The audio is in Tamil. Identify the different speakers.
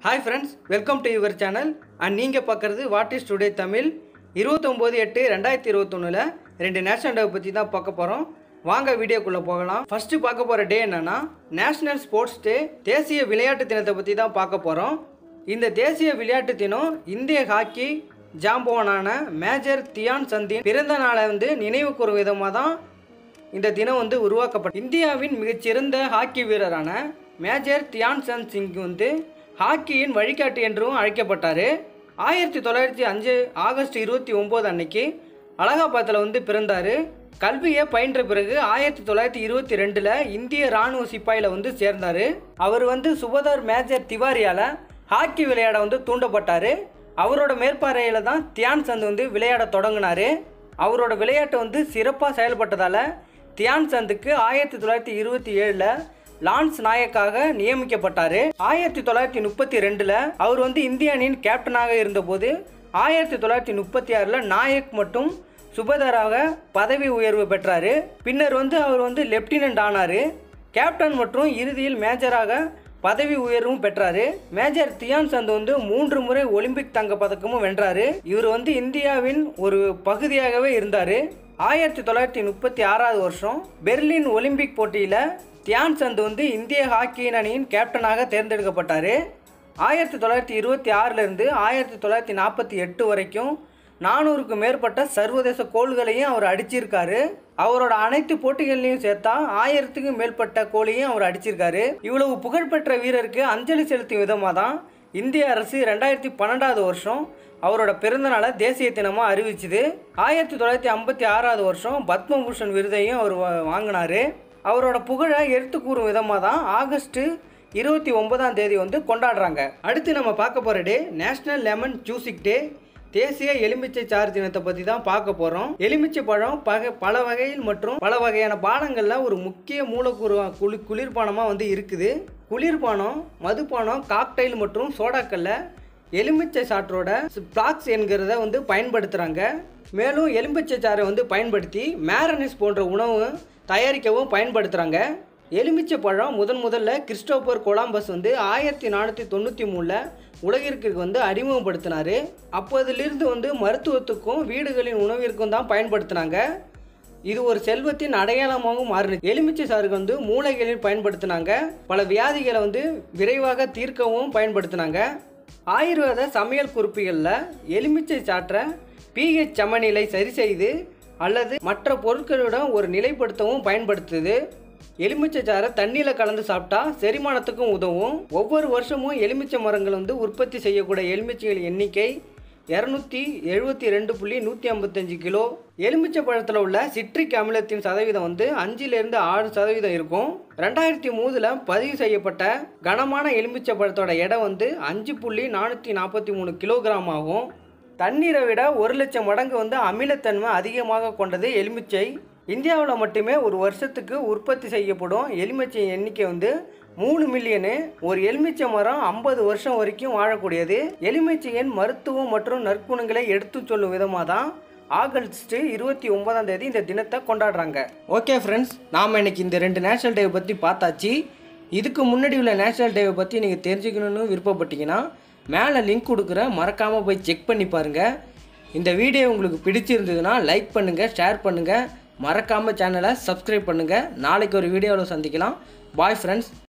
Speaker 1: hi friends welcome to your channel and நீங்கள் பார்க்குறது வாட் இஸ் டுடே தமிழ் இருபத்தொம்போது எட்டு ரெண்டாயிரத்தி இருபத்தொன்னில் ரெண்டு நேஷனல் டே பற்றி தான் பார்க்க போகிறோம் வாங்க வீடியோக்குள்ளே போகலாம் ஃபஸ்ட்டு பார்க்க போகிற டே என்னன்னா நேஷனல் ஸ்போர்ட்ஸ் டே தேசிய விளையாட்டு தினத்தை பற்றி தான் பார்க்க போகிறோம் இந்த தேசிய விளையாட்டு தினம் இந்திய ஹாக்கி ஜாம்பவானான மேஜர் தியான் சந்தின் பிறந்த நாளை வந்து நினைவு கூறும் விதமாக தான் இந்த தினம் வந்து உருவாக்கப்பட்ட இந்தியாவின் மிகச்சிறந்த ஹாக்கி வீரரான மேஜர் தியான் சந்த் சிங் வந்து ஹாக்கியின் வழிகாட்டி என்றும் அழைக்கப்பட்டார் ஆயிரத்தி தொள்ளாயிரத்தி அஞ்சு ஆகஸ்ட் இருபத்தி ஒம்பது அன்னைக்கு அலகாபாத்தில் வந்து பிறந்தார் கல்வியை பயின்ற பிறகு ஆயிரத்தி தொள்ளாயிரத்தி இருபத்தி ரெண்டில் இந்திய இராணுவ சிப்பாயில் வந்து சேர்ந்தார் அவர் வந்து சுபதர் மேஜர் திவாரியால் ஹாக்கி விளையாட வந்து தூண்டப்பட்டார் அவரோட மேற்பார்வையில் தான் தியான் சந்த் வந்து விளையாட தொடங்கினார் அவரோட விளையாட்டு வந்து சிறப்பாக செயல்பட்டதால் தியான் சந்துக்கு ஆயிரத்தி தொள்ளாயிரத்தி இருபத்தி ஏழில் லான்ஸ் நாயக்காக நியமிக்கப்பட்டார் ஆயிரத்தி தொள்ளாயிரத்தி முப்பத்தி ரெண்டில் அவர் வந்து இந்திய அணியின் கேப்டனாக இருந்தபோது ஆயிரத்தி தொள்ளாயிரத்தி முப்பத்தி ஆறில் நாயக் மற்றும் சுபதராக பதவி உயர்வு பெற்றார் பின்னர் வந்து அவர் வந்து லெப்டினன்ட் ஆனார் கேப்டன் மற்றும் இறுதியில் மேஜராக பதவி உயர்வும் பெற்றாரு மேஜர் தியான் சந்த் வந்து மூன்று முறை ஒலிம்பிக் தங்க பதக்கமும் வென்றாரு இவர் வந்து இந்தியாவின் ஒரு பகுதியாகவே இருந்தார் ஆயிரத்தி தொள்ளாயிரத்தி முப்பத்தி ஆறாவது வருஷம் பெர்லின் ஒலிம்பிக் போட்டியில் தியான் சந்த் வந்து இந்திய ஹாக்கி அணியின் கேப்டனாக தேர்ந்தெடுக்கப்பட்டார் ஆயிரத்தி தொள்ளாயிரத்தி இருபத்தி ஆறிலிருந்து ஆயிரத்தி தொள்ளாயிரத்தி நாற்பத்தி எட்டு வரைக்கும் நானூறுக்கும் மேற்பட்ட சர்வதேச கோல்களையும் அவர் அடிச்சிருக்காரு அவரோட அனைத்து போட்டிகள்லையும் சேர்த்தா ஆயிரத்துக்கும் மேற்பட்ட கோலையும் அவர் அடிச்சிருக்காரு இவ்வளவு புகழ்பெற்ற வீரருக்கு அஞ்சலி செலுத்தும் விதமாக தான் இந்திய அரசு ரெண்டாயிரத்தி பன்னெண்டாவது வருஷம் அவரோட பிறந்தநாளை தேசிய தினமாக அறிவிச்சுது ஆயிரத்தி தொள்ளாயிரத்தி ஐம்பத்தி ஆறாவது வருஷம் பத்மபூஷன் விருதையும் அவர் வா- வாங்கினாரு அவரோட புகழை எடுத்து கூறும் விதமாக தான் ஆகஸ்ட் இருபத்தி ஒன்பதாம் தேதி வந்து கொண்டாடுறாங்க அடுத்து நம்ம பார்க்க போகிற டே நேஷனல் லெமன் ஜூசிக் டே தேசிய எலுமிச்சை சாறு தினத்தை பற்றி தான் பார்க்க போகிறோம் எலுமிச்சை பழம் பக பல வகையில் மற்றும் பல வகையான பானங்களில் ஒரு முக்கிய மூலக்கூறு குளி குளிர்பானமாக வந்து இருக்குது குளிர்பானம் மதுபானம் காக்டைல் மற்றும் சோடாக்கல்ல எலுமிச்சை சாற்றோட பிளாக்ஸ் என்கிறத வந்து பயன்படுத்துகிறாங்க மேலும் எலுமிச்சை சாறை வந்து பயன்படுத்தி மேரனிஸ் போன்ற உணவு தயாரிக்கவும் பயன்படுத்துகிறாங்க எலுமிச்சை பழம் முதன் முதல்ல கிறிஸ்டோபர் கொலாம்பஸ் வந்து ஆயிரத்தி நானூற்றி தொண்ணூற்றி மூணில் உலகிற்கு வந்து அறிமுகப்படுத்தினார் அப்போதிலிருந்து வந்து மருத்துவத்துக்கும் வீடுகளின் உணவிற்கும் தான் பயன்படுத்தினாங்க இது ஒரு செல்வத்தின் அடையாளமாகவும் மாறினது எலுமிச்சை சாறுகள் வந்து மூளைகளில் பயன்படுத்தினாங்க பல வியாதிகளை வந்து விரைவாக தீர்க்கவும் பயன்படுத்தினாங்க ஆயுர்வேத சமையல் குறிப்புகளில் எலுமிச்சை சாற்றை பிஹெச் சமநிலை சரி செய்து அல்லது மற்ற பொருட்களுடன் ஒரு நிலைப்படுத்தவும் பயன்படுத்துது எலுமிச்சை சாறை தண்ணியில் கலந்து சாப்பிட்டா செரிமானத்துக்கும் உதவும் ஒவ்வொரு வருஷமும் எலுமிச்சை மரங்கள் வந்து உற்பத்தி செய்யக்கூடிய எலுமிச்சைகள் எண்ணிக்கை இரநூத்தி எழுபத்தி ரெண்டு புள்ளி நூற்றி ஐம்பத்தஞ்சு கிலோ எலுமிச்சை பழத்தில் உள்ள சிட்ரிக் அமிலத்தின் சதவீதம் வந்து அஞ்சிலிருந்து ஆறு சதவீதம் இருக்கும் ரெண்டாயிரத்தி மூணில் பதிவு செய்யப்பட்ட கனமான எலுமிச்சை பழத்தோட எடை வந்து அஞ்சு புள்ளி நானூற்றி நாற்பத்தி மூணு கிலோகிராம் ஆகும் தண்ணீரை விட ஒரு லட்சம் மடங்கு வந்து அமிலத்தன்மை அதிகமாக கொண்டது எலுமிச்சை இந்தியாவில் மட்டுமே ஒரு வருஷத்துக்கு உற்பத்தி செய்யப்படும் எலுமிச்சை எண்ணிக்கை வந்து மூணு மில்லியனு ஒரு எலுமிச்சை மரம் ஐம்பது வருஷம் வரைக்கும் வாழக்கூடியது எலுமிச்சையின் மருத்துவம் மற்றும் நற்குணங்களை எடுத்து சொல்லும் விதமாக தான் ஆகஸ்ட் இருபத்தி ஒன்பதாம் தேதி இந்த தினத்தை கொண்டாடுறாங்க ஓகே ஃப்ரெண்ட்ஸ் நாம் இன்னைக்கு இந்த ரெண்டு நேஷனல் டேவை பற்றி பார்த்தாச்சு இதுக்கு முன்னாடி உள்ள நேஷனல் டேவை பற்றி நீங்கள் தெரிஞ்சுக்கணும்னு விருப்பப்பட்டீங்கன்னா மேலே லிங்க் கொடுக்குறேன் மறக்காமல் போய் செக் பண்ணி பாருங்கள் இந்த வீடியோ உங்களுக்கு பிடிச்சிருந்ததுன்னா லைக் பண்ணுங்கள் ஷேர் பண்ணுங்கள் மறக்காமல் சேனலை சப்ஸ்கிரைப் பண்ணுங்கள் நாளைக்கு ஒரு வீடியோவில் சந்திக்கலாம் பாய் ஃப்ரெண்ட்ஸ்